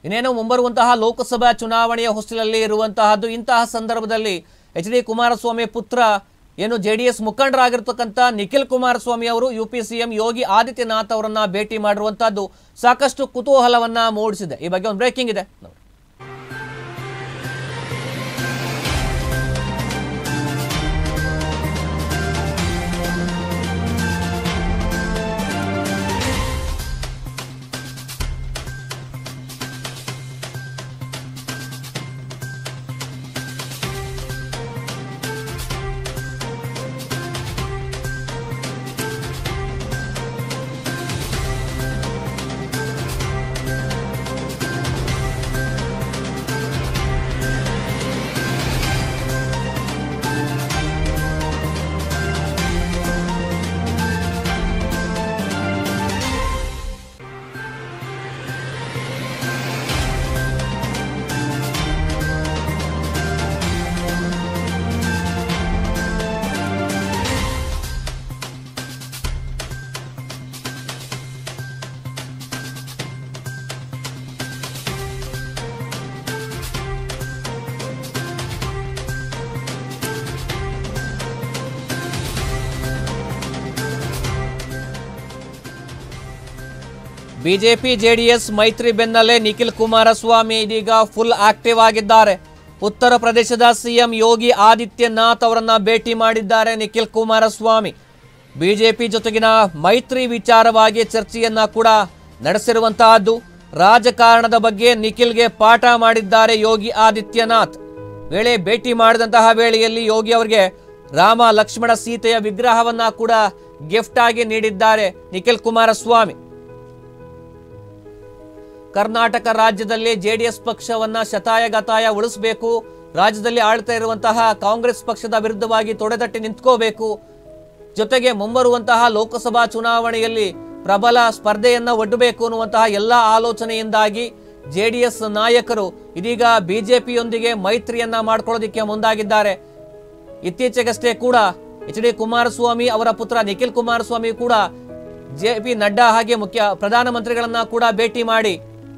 ಇನ್ನೇನು ಮುಂಬರುವಂತಹ ಲೋಕಸಭಾ ಚುನಾವಣೆಯ ಹೊಸ್ತಿಲಲ್ಲಿ ಇರುವಂತಹದ್ದು ಇಂತಹ ಸಂದರ್ಭದಲ್ಲಿ ಎಚ್ ಡಿ ಕುಮಾರಸ್ವಾಮಿ ಪುತ್ರ ಏನು ಜೆ ಡಿ ಎಸ್ ಮುಖಂಡರಾಗಿರ್ತಕ್ಕಂಥ ನಿಖಿಲ್ ಕುಮಾರಸ್ವಾಮಿ ಅವರು U P C M Yogi Adityanath ಅವರನ್ನ ಭೇಟಿ ಮಾಡಿರುವಂತಹದ್ದು ಸಾಕಷ್ಟು ಕುತೂಹಲವನ್ನ ಮೂಡಿಸಿದೆ ಈ ಬಗ್ಗೆ ಒಂದು ಬ್ರೇಕಿಂಗ್ ಇದೆ ನೋಡಿ. ಬಿಜೆಪಿ ಜೆಡಿಎಸ್ ಮೈತ್ರಿ ಬೆನ್ನಲ್ಲೇ ನಿಖಿಲ್ ಕುಮಾರಸ್ವಾಮಿ ಇದೀಗ ಫುಲ್ ಆಕ್ಟಿವ್ ಆಗಿದ್ದಾರೆ ಉತ್ತರ ಪ್ರದೇಶದ ಸಿಎಂ ಯೋಗಿ ಆದಿತ್ಯನಾಥ್ ಅವರನ್ನ ಭೇಟಿ ಮಾಡಿದ್ದಾರೆ ನಿಖಿಲ್ ಕುಮಾರಸ್ವಾಮಿ ಬಿಜೆಪಿ ಜೊತೆಗಿನ ಮೈತ್ರಿ ವಿಚಾರವಾಗಿ ಚರ್ಚೆಯನ್ನ ಕೂಡ ನಡೆಸಿರುವಂತಹದ್ದು ರಾಜಕಾರಣದ ಬಗ್ಗೆ ನಿಖಿಲ್ಗೆ ಪಾಠ ಮಾಡಿದ್ದಾರೆ ಯೋಗಿ ಆದಿತ್ಯನಾಥ್ ವೇಳೆ ಭೇಟಿ ಮಾಡಿದಂತಹ ವೇಳೆಯಲ್ಲಿ ಯೋಗಿ ಅವರಿಗೆ ರಾಮ ಲಕ್ಷ್ಮಣ ಸೀತೆಯ ವಿಗ್ರಹವನ್ನ ಕೂಡ ಗಿಫ್ಟ್ ಆಗಿ ನೀಡಿದ್ದಾರೆ ನಿಖಿಲ್ ಕುಮಾರಸ್ವಾಮಿ ಕರ್ನಾಟಕ ರಾಜ್ಯದಲ್ಲಿ ಜೆಡಿಎಸ್ ಪಕ್ಷವನ್ನ ಶತಾಯಗತಾಯ ಉಳಿಸಬೇಕು ರಾಜ್ಯದಲ್ಲಿ ಆಳ್ತಾ ಇರುವಂತಹ ಕಾಂಗ್ರೆಸ್ ಪಕ್ಷದ ವಿರುದ್ಧವಾಗಿ ತೊಡೆತಟ್ಟಿ ನಿಂತ್ಕೋಬೇಕು ಜೊತೆಗೆ ಮುಂಬರುವಂತಹ ಲೋಕಸಭಾ ಚುನಾವಣೆಯಲ್ಲಿ ಪ್ರಬಲ ಸ್ಪರ್ಧೆಯನ್ನ ಒಡ್ಡಬೇಕು ಅನ್ನುವಂತಹ ಎಲ್ಲ ಆಲೋಚನೆಯಿಂದಾಗಿ ಜೆಡಿಎಸ್ ನಾಯಕರು ಇದೀಗ ಬಿಜೆಪಿಯೊಂದಿಗೆ ಮೈತ್ರಿಯನ್ನ ಮಾಡ್ಕೊಳ್ಳೋದಿಕ್ಕೆ ಮುಂದಾಗಿದ್ದಾರೆ ಇತ್ತೀಚೆಗಷ್ಟೇ ಕೂಡ ಎಚ್ ಡಿ ಕುಮಾರಸ್ವಾಮಿ ಅವರ ಪುತ್ರ ನಿಖಿಲ್ ಕುಮಾರಸ್ವಾಮಿ ಕೂಡ ಜೆ ಪಿ ನಡ್ಡಾ ಹಾಗೆ ಮುಖ್ಯ ಪ್ರಧಾನಮಂತ್ರಿಗಳನ್ನ ಕೂಡ ಭೇಟಿ ಮಾಡಿ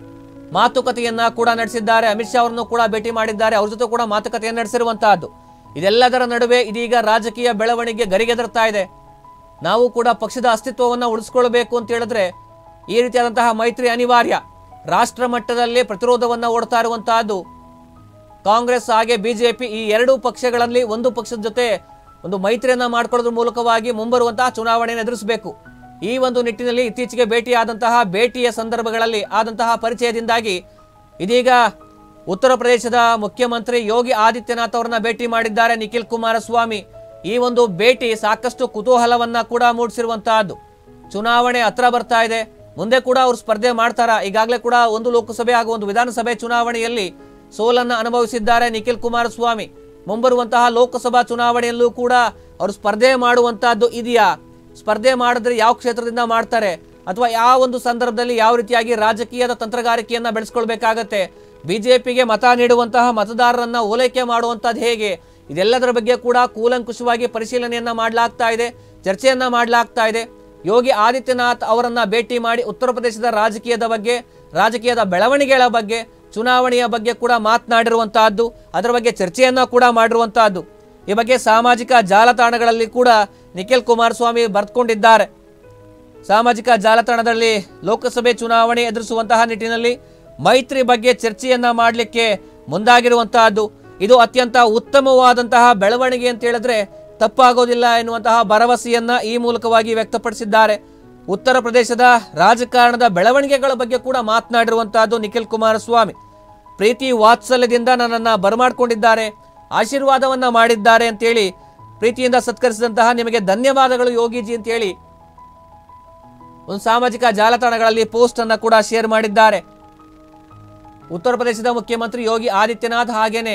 ಮಾತುಕತೆಯನ್ನ ಕೂಡ ನಡೆಸಿದ್ದಾರೆ ಅಮಿತ್ ಶಾ ಅವರನ್ನು ಕೂಡ ಭೇಟಿ ಮಾಡಿದ್ದಾರೆ ಅವ್ರ ಜೊತೆ ಕೂಡ ಮಾತುಕತೆಯನ್ನು ನಡೆಸಿರುವಂತಹದ್ದು ಇದೆಲ್ಲದರ ನಡುವೆ ಇದೀಗ ರಾಜಕೀಯ ಬೆಳವಣಿಗೆ ಗರಿಗೆದರ್ತಾ ಇದೆ ನಾವು ಕೂಡ ಪಕ್ಷದ ಅಸ್ತಿತ್ವವನ್ನು ಉಳಿಸ್ಕೊಳ್ಬೇಕು ಅಂತ ಹೇಳಿದ್ರೆ ಈ ರೀತಿಯಾದಂತಹ ಮೈತ್ರಿ ಅನಿವಾರ್ಯ ರಾಷ್ಟ್ರ ಮಟ್ಟದಲ್ಲಿ ಪ್ರತಿರೋಧವನ್ನ ಓಡ್ತಾ ಇರುವಂತಹದ್ದು ಕಾಂಗ್ರೆಸ್ ಹಾಗೆ ಬಿಜೆಪಿ ಈ ಎರಡೂ ಪಕ್ಷಗಳಲ್ಲಿ ಒಂದು ಪಕ್ಷದ ಜೊತೆ ಒಂದು ಮೈತ್ರಿಯನ್ನ ಮಾಡ್ಕೊಳ್ಳೋದ್ರ ಮೂಲಕವಾಗಿ ಮುಂಬರುವಂತಹ ಚುನಾವಣೆಯನ್ನು ಎದುರಿಸಬೇಕು ಈ ಒಂದು ನಿಟ್ಟಿನಲ್ಲಿ ಇತ್ತೀಚೆಗೆ ಭೇಟಿಯಾದಂತಹ ಭೇಟಿಯ ಸಂದರ್ಭಗಳಲ್ಲಿ ಆದಂತಹ ಪರಿಚಯದಿಂದಾಗಿ ಇದೀಗ ಉತ್ತರ ಪ್ರದೇಶದ ಮುಖ್ಯಮಂತ್ರಿ ಯೋಗಿ ಆದಿತ್ಯನಾಥ್ ಅವರನ್ನ ಭೇಟಿ ಮಾಡಿದ್ದಾರೆ ನಿಖಿಲ್ ಕುಮಾರಸ್ವಾಮಿ ಈ ಒಂದು ಭೇಟಿ ಸಾಕಷ್ಟು ಕುತೂಹಲವನ್ನ ಕೂಡ ಮೂಡಿಸಿರುವಂತಹದ್ದು ಚುನಾವಣೆ ಹತ್ರ ಬರ್ತಾ ಇದೆ ಮುಂದೆ ಕೂಡ ಅವರು ಸ್ಪರ್ಧೆ ಮಾಡ್ತಾರಾ ಈಗಾಗಲೇ ಕೂಡ ಒಂದು ಲೋಕಸಭೆ ಹಾಗೂ ಒಂದು ವಿಧಾನಸಭೆ ಚುನಾವಣೆಯಲ್ಲಿ ಸೋಲನ್ನ ಅನುಭವಿಸಿದ್ದಾರೆ ನಿಖಿಲ್ ಕುಮಾರಸ್ವಾಮಿ ಮುಂಬರುವಂತಹ ಲೋಕಸಭಾ ಚುನಾವಣೆಯಲ್ಲೂ ಕೂಡ ಅವರು ಸ್ಪರ್ಧೆ ಮಾಡುವಂತಹದ್ದು ಇದೆಯಾ ಸ್ಪರ್ಧೆ ಮಾಡಿದ್ರೆ ಯಾವ ಕ್ಷೇತ್ರದಿಂದ ಮಾಡ್ತಾರೆ ಅಥವಾ ಯಾವ ಒಂದು ಸಂದರ್ಭದಲ್ಲಿ ಯಾವ ರೀತಿಯಾಗಿ ರಾಜಕೀಯದ ತಂತ್ರಗಾರಿಕೆಯನ್ನ ಬೆಳೆಸ್ಕೊಳ್ಬೇಕಾಗತ್ತೆ ಬಿಜೆಪಿಗೆ ಮತ ನೀಡುವಂತಹ ಮತದಾರರನ್ನ ಓಲೈಕೆ ಮಾಡುವಂತದ್ದು ಹೇಗೆ ಇದೆಲ್ಲದರ ಬಗ್ಗೆ ಕೂಡ ಕೂಲಂಕುಷವಾಗಿ ಪರಿಶೀಲನೆಯನ್ನ ಮಾಡಲಾಗ್ತಾ ಇದೆ ಚರ್ಚೆಯನ್ನ ಮಾಡಲಾಗ್ತಾ ಇದೆ ಯೋಗಿ ಆದಿತ್ಯನಾಥ್ ಅವರನ್ನ ಭೇಟಿ ಮಾಡಿ ಉತ್ತರ ಪ್ರದೇಶದ ರಾಜಕೀಯದ ಬಗ್ಗೆ ರಾಜಕೀಯದ ಬೆಳವಣಿಗೆಗಳ ಬಗ್ಗೆ ಚುನಾವಣೆಯ ಬಗ್ಗೆ ಕೂಡ ಮಾತನಾಡಿರುವಂತಹದ್ದು ಅದರ ಬಗ್ಗೆ ಚರ್ಚೆಯನ್ನ ಕೂಡ ಮಾಡಿರುವಂತಹದ್ದು ಈ ಬಗ್ಗೆ ಸಾಮಾಜಿಕ ಜಾಲತಾಣಗಳಲ್ಲಿ ಕೂಡ ನಿಖಿಲ್ ಕುಮಾರಸ್ವಾಮಿ ಬರೆದುಕೊಂಡಿದ್ದಾರೆ ಸಾಮಾಜಿಕ ಜಾಲತಾಣದಲ್ಲಿ ಲೋಕಸಭೆ ಚುನಾವಣೆ ಎದುರಿಸುವಂತಹ ನಿಟ್ಟಿನಲ್ಲಿ ಮೈತ್ರಿ ಬಗ್ಗೆ ಚರ್ಚೆಯನ್ನ ಮಾಡಲಿಕ್ಕೆ ಮುಂದಾಗಿರುವಂತಹದ್ದು ಇದು ಅತ್ಯಂತ ಉತ್ತಮವಾದಂತಹ ಬೆಳವಣಿಗೆ ಅಂತ ಹೇಳಿದ್ರೆ ತಪ್ಪಾಗೋದಿಲ್ಲ ಎನ್ನುವಂತಹ ಭರವಸೆಯನ್ನ ಈ ಮೂಲಕವಾಗಿ ವ್ಯಕ್ತಪಡಿಸಿದ್ದಾರೆ ಉತ್ತರ ಪ್ರದೇಶದ ರಾಜಕಾರಣದ ಬೆಳವಣಿಗೆಗಳ ಬಗ್ಗೆ ಕೂಡ ಮಾತನಾಡಿರುವಂತಹದ್ದು ನಿಖಿಲ್ ಕುಮಾರಸ್ವಾಮಿ ಪ್ರೀತಿ ವಾತ್ಸಲ್ಯದಿಂದ ನನ್ನನ್ನು ಬರಮಾಡ್ಕೊಂಡಿದ್ದಾರೆ ಆಶೀರ್ವಾದವನ್ನ ಮಾಡಿದ್ದಾರೆ ಅಂತೇಳಿ ಪ್ರೀತಿಯಿಂದ ಸತ್ಕರಿಸಿದಂತಹ ನಿಮಗೆ ಧನ್ಯವಾದಗಳು ಯೋಗಿಜಿ ಅಂತೇಳಿ ಒಂದು ಸಾಮಾಜಿಕ ಜಾಲತಾಣಗಳಲ್ಲಿ ಪೋಸ್ಟ್ ಅನ್ನ ಕೂಡ ಶೇರ್ ಮಾಡಿದ್ದಾರೆ ಉತ್ತರ ಪ್ರದೇಶದ ಮುಖ್ಯಮಂತ್ರಿ ಯೋಗಿ ಆದಿತ್ಯನಾಥ್ ಹಾಗೇನೆ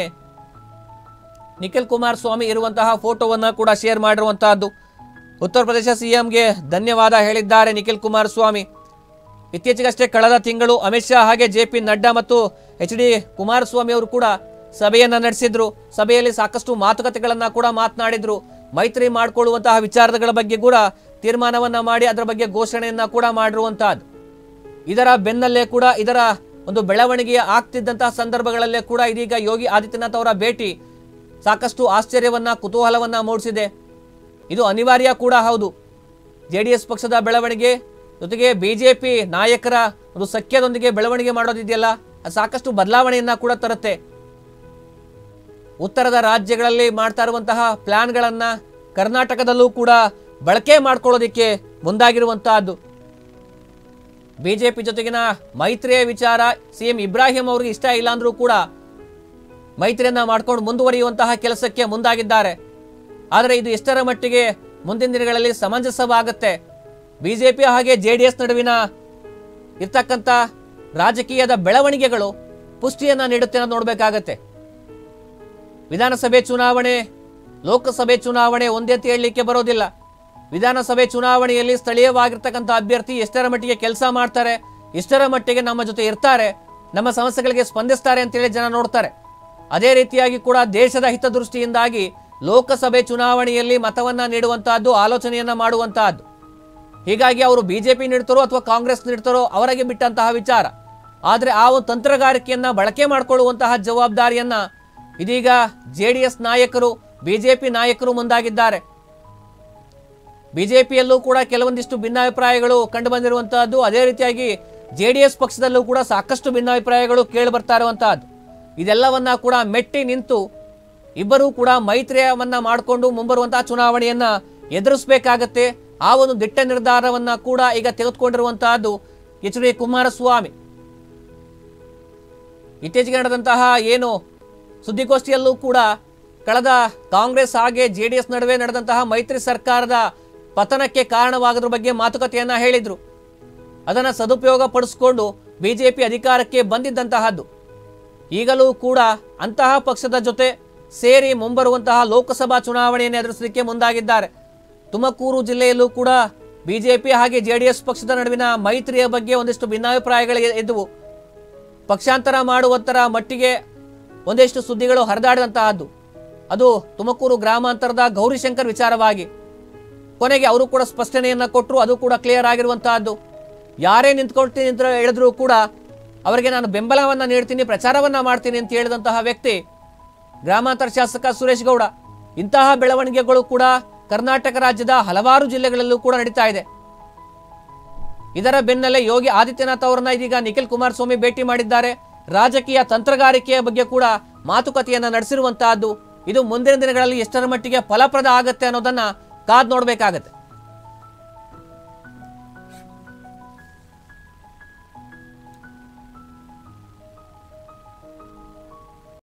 ನಿಖಿಲ್ ಕುಮಾರಸ್ವಾಮಿ ಇರುವಂತಹ ಫೋಟೋವನ್ನ ಕೂಡ ಶೇರ್ ಮಾಡಿರುವಂತಹದ್ದು ಉತ್ತರ ಪ್ರದೇಶ ಸಿಎಂಗೆ ಧನ್ಯವಾದ ಹೇಳಿದ್ದಾರೆ ನಿಖಿಲ್ ಕುಮಾರಸ್ವಾಮಿ ಇತ್ತೀಚೆಗಷ್ಟೇ ಕಳೆದ ತಿಂಗಳು ಅಮಿತ್ ಶಾ ಹಾಗೆ ಜೆ ಪಿ ನಡ್ಡಾ ಮತ್ತು ಎಚ್ ಡಿ ಕುಮಾರಸ್ವಾಮಿ ಅವರು ಕೂಡ ಸಭೆಯನ್ನ ನಡೆಸಿದ್ರು ಸಭೆಯಲ್ಲಿ ಸಾಕಷ್ಟು ಮಾತುಕತೆಗಳನ್ನ ಕೂಡ ಮಾತನಾಡಿದ್ರು ಮೈತ್ರಿ ಮಾಡಿಕೊಳ್ಳುವಂತಹ ವಿಚಾರಗಳ ಬಗ್ಗೆ ಕೂಡ ತೀರ್ಮಾನವನ್ನ ಮಾಡಿ ಅದರ ಬಗ್ಗೆ ಘೋಷಣೆಯನ್ನ ಕೂಡ ಮಾಡಿರುವಂತಹದ್ದು ಇದರ ಬೆನ್ನಲ್ಲೇ ಕೂಡ ಇದರ ಒಂದು ಬೆಳವಣಿಗೆ ಆಗ್ತಿದ್ದಂತಹ ಸಂದರ್ಭಗಳಲ್ಲೇ ಕೂಡ ಇದೀಗ ಯೋಗಿ ಆದಿತ್ಯನಾಥ್ ಅವರ ಭೇಟಿ ಸಾಕಷ್ಟು ಆಶ್ಚರ್ಯವನ್ನ ಕುತೂಹಲವನ್ನ ಮೂಡಿಸಿದೆ ಇದು ಅನಿವಾರ್ಯ ಕೂಡ ಹೌದು ಜೆ ಡಿ ಎಸ್ ಪಕ್ಷದ ಬೆಳವಣಿಗೆ ಜೊತೆಗೆ ಬಿಜೆಪಿ ನಾಯಕರ ಒಂದು ಸಖ್ಯದೊಂದಿಗೆ ಬೆಳವಣಿಗೆ ಮಾಡೋದಿದೆಯಲ್ಲ ಅದು ಸಾಕಷ್ಟು ಬದಲಾವಣೆಯನ್ನ ಕೂಡ ತರುತ್ತೆ ಉತ್ತರದ ರಾಜ್ಯಗಳಲ್ಲಿ ಮಾಡ್ತಾ ಇರುವಂತಹ ಪ್ಲಾನ್ಗಳನ್ನ ಕರ್ನಾಟಕದಲ್ಲೂ ಕೂಡ ಬಳಕೆ ಮಾಡ್ಕೊಳ್ಳೋದಿಕ್ಕೆ ಮುಂದಾಗಿರುವಂತಹದ್ದು ಬಿಜೆಪಿ ಜೊತೆಗಿನ ಮೈತ್ರಿಯ ವಿಚಾರ ಸಿಎಂ ಇಬ್ರಾಹಿಂ ಅವ್ರಿಗೆ ಇಷ್ಟ ಇಲ್ಲ ಅಂದ್ರೂ ಕೂಡ ಮೈತ್ರಿಯನ್ನ ಮಾಡ್ಕೊಂಡು ಮುಂದುವರಿಯುವಂತಹ ಕೆಲಸಕ್ಕೆ ಮುಂದಾಗಿದ್ದಾರೆ ಆದರೆ ಇದು ಎಷ್ಟರ ಮಟ್ಟಿಗೆ ಮುಂದಿನ ದಿನಗಳಲ್ಲಿ ಸಮಂಜಸವಾಗುತ್ತೆ ಬಿಜೆಪಿ ಹಾಗೆ ಜೆ ಡಿ ಎಸ್ ನಡುವಿನ ಇರ್ತಕ್ಕಂಥ ರಾಜಕೀಯದ ಬೆಳವಣಿಗೆಗಳು ಪುಷ್ಟಿಯನ್ನ ನೀಡುತ್ತೆ ಅನ್ನೋದು ನೋಡಬೇಕಾಗತ್ತೆ ವಿಧಾನಸಭೆ ಚುನಾವಣೆ ಲೋಕಸಭೆ ಚುನಾವಣೆ ಒಂದೇ ಅಂತ ಹೇಳಲಿಕ್ಕೆ ಬರೋದಿಲ್ಲ ವಿಧಾನಸಭೆ ಚುನಾವಣೆಯಲ್ಲಿ ಸ್ಥಳೀಯವಾಗಿರ್ತಕ್ಕಂಥ ಅಭ್ಯರ್ಥಿ ಎಷ್ಟರ ಮಟ್ಟಿಗೆ ಕೆಲಸ ಮಾಡ್ತಾರೆ ಎಷ್ಟರ ಮಟ್ಟಿಗೆ ನಮ್ಮ ಜೊತೆ ಇರ್ತಾರೆ ನಮ್ಮ ಸಮಸ್ಯೆಗಳಿಗೆ ಸ್ಪಂದಿಸ್ತಾರೆ ಅಂತೇಳಿ ಜನ ನೋಡ್ತಾರೆ ಅದೇ ರೀತಿಯಾಗಿ ಕೂಡ ದೇಶದ ಹಿತದೃಷ್ಟಿಯಿಂದಾಗಿ ಲೋಕಸಭೆ ಚುನಾವಣೆಯಲ್ಲಿ ಮತವನ್ನ ನೀಡುವಂತಹದ್ದು ಆಲೋಚನೆಯನ್ನ ಮಾಡುವಂತಹದ್ದು ಹೀಗಾಗಿ ಅವರು ಬಿಜೆಪಿ ನೀಡ್ತಾರೋ ಅಥವಾ ಕಾಂಗ್ರೆಸ್ ನೀಡ್ತಾರೋ ಅವರಿಗೆ ಬಿಟ್ಟಂತಹ ವಿಚಾರ ಆದರೆ ಆ ಒಂದು ತಂತ್ರಗಾರಿಕೆಯನ್ನ ಬಳಕೆ ಮಾಡಿಕೊಳ್ಳುವಂತಹ ಜವಾಬ್ದಾರಿಯನ್ನ ಇದೀಗ ಜೆ ಡಿ ಎಸ್ ನಾಯಕರು ಬಿಜೆಪಿ ನಾಯಕರು ಮುಂದಾಗಿದ್ದಾರೆ ಬಿಜೆಪಿಯಲ್ಲೂ ಕೂಡ ಕೆಲವೊಂದಿಷ್ಟು ಭಿನ್ನಾಭಿಪ್ರಾಯಗಳು ಕಂಡು ಬಂದಿರುವಂತಹದ್ದು ಅದೇ ರೀತಿಯಾಗಿ ಜೆ ಡಿ ಎಸ್ ಪಕ್ಷದಲ್ಲೂ ಕೂಡ ಸಾಕಷ್ಟು ಭಿನ್ನಾಭಿಪ್ರಾಯಗಳು ಕೇಳಿ ಬರ್ತಾ ಇರುವಂತಹದ್ದು ಇದೆಲ್ಲವನ್ನ ಕೂಡ ಮೆಟ್ಟಿ ನಿಂತು ಇಬ್ಬರೂ ಕೂಡ ಮೈತ್ರಿಯವನ್ನ ಮಾಡಿಕೊಂಡು ಮುಂಬರುವಂತಹ ಚುನಾವಣೆಯನ್ನ ಎದುರಿಸಬೇಕಾಗತ್ತೆ ಆ ಒಂದು ದಿಟ್ಟ ನಿರ್ಧಾರವನ್ನ ಕೂಡ ಈಗ ತೆಗೆದುಕೊಂಡಿರುವಂತಹದ್ದು ಎಚ್ ಡಿ ಕುಮಾರಸ್ವಾಮಿ ಇತ್ತೀಚೆಗೆ ನಡೆದಂತಹ ಏನು ಸುದ್ದಿಗೋಷ್ಠಿಯಲ್ಲೂ ಕೂಡ ಕಳೆದ ಕಾಂಗ್ರೆಸ್ ಹಾಗೆ ಜೆ ಡಿ ಎಸ್ ನಡುವೆ ನಡೆದಂತಹ ಮೈತ್ರಿ ಸರ್ಕಾರದ ಪತನಕ್ಕೆ ಕಾರಣವಾಗೋದ್ರ ಬಗ್ಗೆ ಮಾತುಕತೆಯನ್ನ ಹೇಳಿದ್ರು ಅದನ್ನು ಸದುಪಯೋಗ ಪಡಿಸಿಕೊಂಡು ಬಿಜೆಪಿ ಅಧಿಕಾರಕ್ಕೆ ಬಂದಿದ್ದಂತಹದ್ದು ಈಗಲೂ ಕೂಡ ಅಂತಹ ಪಕ್ಷದ ಜೊತೆ ಸೇರಿ ಮುಂಬರುವಂತಹ ಲೋಕಸಭಾ ಚುನಾವಣೆಯನ್ನು ಎದುರಿಸಲಿಕ್ಕೆ ಮುಂದಾಗಿದ್ದಾರೆ ತುಮಕೂರು ಜಿಲ್ಲೆಯಲ್ಲೂ ಕೂಡ ಬಿಜೆಪಿ ಹಾಗೆ ಜೆಡಿಎಸ್ ಪಕ್ಷದ ನಡುವಿನ ಮೈತ್ರಿಯ ಬಗ್ಗೆ ಒಂದಿಷ್ಟು ಭಿನ್ನಾಭಿಪ್ರಾಯಗಳು ಎದ್ದುವು ಪಕ್ಷಾಂತರ ಮಾಡುವಂತರ ಮಟ್ಟಿಗೆ ಒಂದಿಷ್ಟು ಸುದ್ದಿಗಳು ಹರಿದಾಡಿದಂತಹದ್ದು ಅದು ತುಮಕೂರು ಗ್ರಾಮಾಂತರದ ಗೌರಿಶಂಕರ್ ವಿಚಾರವಾಗಿ ಕೊನೆಗೆ ಅವರು ಕೂಡ ಸ್ಪಷ್ಟನೆಯನ್ನ ಕೊಟ್ಟರು ಅದು ಕೂಡ ಕ್ಲಿಯರ್ ಆಗಿರುವಂತಹದ್ದು ಯಾರೇ ನಿಂತ್ಕೊಳ್ತೀನಿ ಅಂತ ಹೇಳಿದ್ರು ಕೂಡ ಅವರಿಗೆ ನಾನು ಬೆಂಬಲವನ್ನ ನೀಡ್ತೀನಿ ಪ್ರಚಾರವನ್ನ ಮಾಡ್ತೀನಿ ಅಂತ ಹೇಳಿದಂತಹ ವ್ಯಕ್ತಿ ಗ್ರಾಮಾಂತರ ಶಾಸಕ ಸುರೇಶ್ ಗೌಡ ಇಂತಹ ಬೆಳವಣಿಗೆಗಳು ಕೂಡ ಕರ್ನಾಟಕ ರಾಜ್ಯದ ಹಲವಾರು ಜಿಲ್ಲೆಗಳಲ್ಲೂ ಕೂಡ ನಡೀತಾ ಇದೆ ಇದರ ಬೆನ್ನಲ್ಲೇ ಯೋಗಿ ಆದಿತ್ಯನಾಥ್ ಅವರನ್ನ ಇದೀಗ ನಿಖಿಲ್ ಕುಮಾರಸ್ವಾಮಿ ಭೇಟಿ ಮಾಡಿದ್ದಾರೆ ರಾಜಕೀಯ ತಂತ್ರಗಾರಿಕೆಯ ಬಗ್ಗೆ ಕೂಡ ಮಾತುಕತೆಯನ್ನ ನಡೆಸಿರುವಂತಹದ್ದು ಇದು ಮುಂದಿನ ದಿನಗಳಲ್ಲಿ ಎಷ್ಟರ ಮಟ್ಟಿಗೆ ಫಲಪ್ರದ ಆಗತ್ತೆ ಅನ್ನೋದನ್ನ ಕಾದ್ ನೋಡ್ಬೇಕಾಗತ್ತೆ